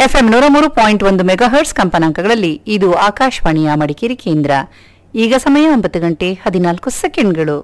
FM ನೂರ ಮೂರು point ಒಂದು ಮೆಗಾಹರ್ಟ್ಸ್ ಕಂಪನಾಂಕಗಳಲ್ಲಿ ಇದು ಆಕಾಶವಾಣಿಯ ಮಡಿಕೇರಿ ಕೇಂದ್ರ ಈಗ ಸಮಯ ಒಂಬತ್ತು ಗಂಟೆ ಹದಿನಾಲ್ಕು ಸೆಕೆಂಡ್ಗಳು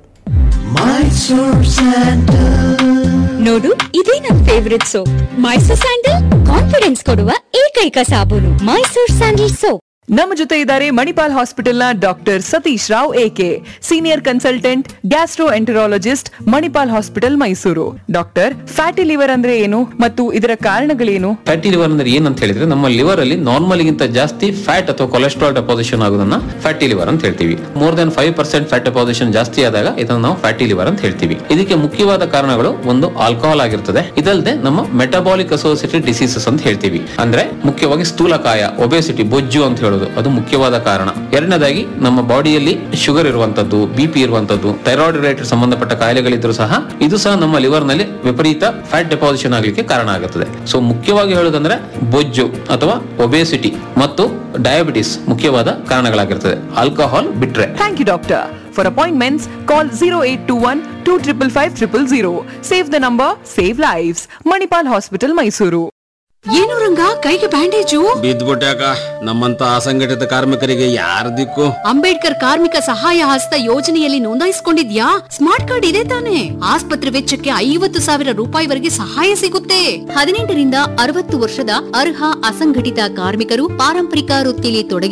ನೋಡು ಇದೇ ನನ್ favourite soap Mysore sandal confidence ಕೊಡುವ ಏಕೈಕ ಸಾಬೂನು ಮೈಸೂರ್ ಸ್ಯಾಂಡಲ್ ಸೋಪ್ ನಮ್ಮ ಜೊತೆ ಇದ್ದಾರೆ ಮಣಿಪಾಲ್ ಹಾಸ್ಪಿಟಲ್ನ doctor Satish Rao A K senior consultant gastroenterologist Manipal hospital Mysuru doctor fatty liver ಅಂದ್ರೆ ಏನು ಮತ್ತು ಇದರ ಕಾರಣಗಳೇನು ಫ್ಯಾಟಿ ಲಿವರ್ ಅಂದ್ರೆ ಏನಂತ ಹೇಳಿದ್ರೆ ನಮ್ಮ ಲಿವರ್ ಅಲ್ಲಿ ನಾರ್ಮಲ್ ಗಿಂತ ಜಾಸ್ತಿ ಫ್ಯಾಟ್ ಅಥವಾ ಕೊಲೆಸ್ಟ್ರಾಲ್ ಡೆಪಾಸಿಷನ್ ಆಗೋದನ್ನ ಫ್ಯಾಟಿ ಲಿವರ್ ಅಂತ ಹೇಳ್ತೀವಿ more than five percent fat deposition ಜಾಸ್ತಿ ಆದಾಗ ಇದನ್ನ ನಾವು ಫ್ಯಾಟಿ ಲಿವರ್ ಅಂತ ಹೇಳ್ತೀವಿ ಇದಕ್ಕೆ ಮುಖ್ಯವಾದ ಕಾರಣಗಳು ಒಂದು ಆಲ್ಕೋಹಾಲ್ ಆಗಿರ್ತದೆ ಇದಲ್ಲದೆ ನಮ್ಮ ಮೆಟಬಾಲಿಕ್ ಅಸೋಸಿಯೇಟೆಡ್ ಡಿಸೀಸಸ್ ಅಂತ ಹೇಳ್ತೀವಿ ಅಂದ್ರೆ ಮುಖ್ಯವಾಗಿ ಸ್ಥೂಲಕಾಯ ಒಬೆಸಿಟಿ ಬೊಜ್ಜು ಅಂತ ಹೇಳೋದು ಅದು ಮುಖ್ಯವಾದ ಕಾರಣ ಎರಡನೇದಾಗಿ ನಮ್ಮ ಬಾಡಿಯಲ್ಲಿ ಶುಗರ್ ಇರುವಂತದ್ದು ಬಿ ಪಿ ಇರುವಂತದ್ದು ಥೈರಾಯ್ಡ್ ರಿಲೇಟೆಡ್ ಸಂಬಂಧಪಟ್ಟ ಕಾಯಿಲೆಗಳಿದ್ರು ಸಹ ಇದು ಸಹ ನಮ್ಮ ಲಿವರ್ ನಲ್ಲಿ ವಿಪರೀತ ಫ್ಯಾಟ್ ಡೆಪಾಸಿಷನ್ ಆಗಲಿಕ್ಕೆ ಕಾರಣ ಆಗುತ್ತದೆ ಸೊ ಮುಖ್ಯವಾಗಿ ಹೇಳೋದಂದ್ರೆ ಬೊಜ್ಜು ಅಥವಾ ಒಬೆಸಿಟಿ ಮತ್ತು ಡಯಾಬಿಟಿಸ್ ಮುಖ್ಯವಾದ ಕಾರಣಗಳಾಗಿರ್ತದೆ ಆಲ್ಕೋಹಾಲ್ ಬಿಟ್ರೆ thank you doctor for appointments call zero eight two one two triple five triple zero save the number save lives Manipal hospital Mysuru ಏನು ರಂಗ ಕೈಗೆ ಬ್ಯಾಂಡೇಜು ಬಿದ್ದ್ಬಿಟ್ಯಾಕ ನಮ್ಮಂತ ಅಸಂಘಟಿತ ಕಾರ್ಮಿಕರಿಗೆ ಯಾರ ದಿಕ್ಕು ಅಂಬೇಡ್ಕರ್ ಕಾರ್ಮಿಕ ಸಹಾಯ ಹಸ್ತ ಯೋಜನೆಯಲ್ಲಿ ನೋಂದಾಯಿಸಿಕೊಂಡಿದ್ಯಾ ಸ್ಮಾರ್ಟ್ ಕಾರ್ಡ್ ಇದೆ ತಾನೆ ಆಸ್ಪತ್ರೆ ವೆಚ್ಚಕ್ಕೆ ಐವತ್ತು ಸಾವಿರ ರೂಪಾಯಿವರೆಗೆ ಸಹಾಯ ಸಿಗುತ್ತೆ ಹದಿನೆಂಟರಿಂದ ಅರವತ್ತು ವರ್ಷದ ಅರ್ಹ ಅಸಂಘಟಿತ ಕಾರ್ಮಿಕರು ಪಾರಂಪರಿಕ ವೃತ್ತಿಲಿ ತೊಡಗಿ